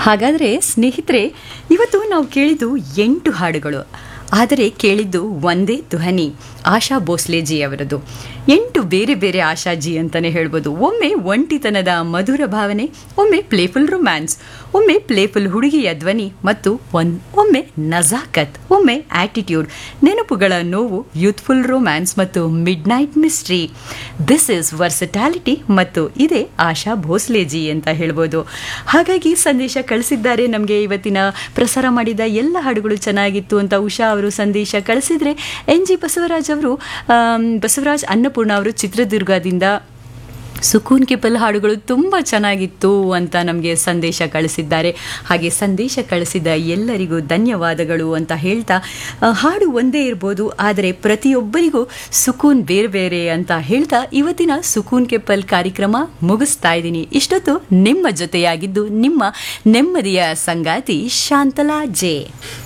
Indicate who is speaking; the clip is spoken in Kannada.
Speaker 1: ಹಾಗಾದರೆ ಸ್ನೇಹಿತರೆ ಇವತ್ತು ನಾವು ಕೇಳಿದ್ದು ಎಂಟು ಹಾಡುಗಳು ಆದರೆ ಕೇಳಿದ್ದು ಒಂದೇ ಧ್ವನಿ ಆಶಾ ಭೋಸ್ಲೆಜಿ ಅವರದು ಎಂಟು ಬೇರೆ ಬೇರೆ ಆಶಾಜಿ ಅಂತಲೇ ಹೇಳ್ಬೋದು ಒಮ್ಮೆ ಒಂಟಿತನದ ಮಧುರ ಭಾವನೆ ಒಮ್ಮೆ ಪ್ಲೇಫುಲ್ ರೊಮ್ಯಾನ್ಸ್ ಒಮ್ಮೆ ಪ್ಲೇಫುಲ್ ಹುಡುಗಿಯ ಧ್ವನಿ ಮತ್ತು ಒನ್ ಒಮ್ಮೆ ನಜಾಕತ್ ಒಮ್ಮೆ ಆಟಿಟ್ಯೂಡ್ ನೆನಪುಗಳ ನೋವು ಯೂತ್ಫುಲ್ ರೊಮ್ಯಾನ್ಸ್ ಮತ್ತು midnight mystery this is versatility ಮತ್ತು ಇದೇ ಆಶಾ ಭೋಸ್ಲೆಜಿ ಅಂತ ಹೇಳ್ಬೋದು ಹಾಗಾಗಿ ಸಂದೇಶ ಕಳಿಸಿದ್ದಾರೆ ನಮಗೆ ಇವತ್ತಿನ ಪ್ರಸಾರ ಮಾಡಿದ ಎಲ್ಲ ಹಾಡುಗಳು ಚೆನ್ನಾಗಿತ್ತು ಅಂತ ಉಷಾ ಅವರು ಸಂದೇಶ ಕಳಿಸಿದ್ರೆ ಎನ್ ಜಿ ಬಸವರಾಜ್ ಅವರು ಬಸವರಾಜ್ ಅನ್ನಪೂರ್ಣ ಅವರು ಚಿತ್ರದುರ್ಗದಿಂದ ಸುಕೂನ್ ಕಿಪಲ್ ಹಾಡುಗಳು ತುಂಬ ಚೆನ್ನಾಗಿತ್ತು ಅಂತ ನಮಗೆ ಸಂದೇಶ ಕಳಿಸಿದ್ದಾರೆ ಹಾಗೆ ಸಂದೇಶ ಕಳಿಸಿದ ಎಲ್ಲರಿಗೂ ಧನ್ಯವಾದಗಳು ಅಂತ ಹೇಳ್ತಾ ಹಾಡು ಒಂದೇ ಇರ್ಬೋದು ಆದರೆ ಪ್ರತಿಯೊಬ್ಬರಿಗೂ ಸುಕೂನ್ ಬೇರೆ ಬೇರೆ ಅಂತ ಹೇಳ್ತಾ ಇವತ್ತಿನ ಸುಕೂನ್ ಕೆಪ್ಪಲ್ ಕಾರ್ಯಕ್ರಮ ಮುಗಿಸ್ತಾ ಇದ್ದೀನಿ ಇಷ್ಟೊತ್ತು ನಿಮ್ಮ ಜೊತೆಯಾಗಿದ್ದು ನಿಮ್ಮ ನೆಮ್ಮದಿಯ ಸಂಗಾತಿ ಶಾಂತಲಾ ಜೆ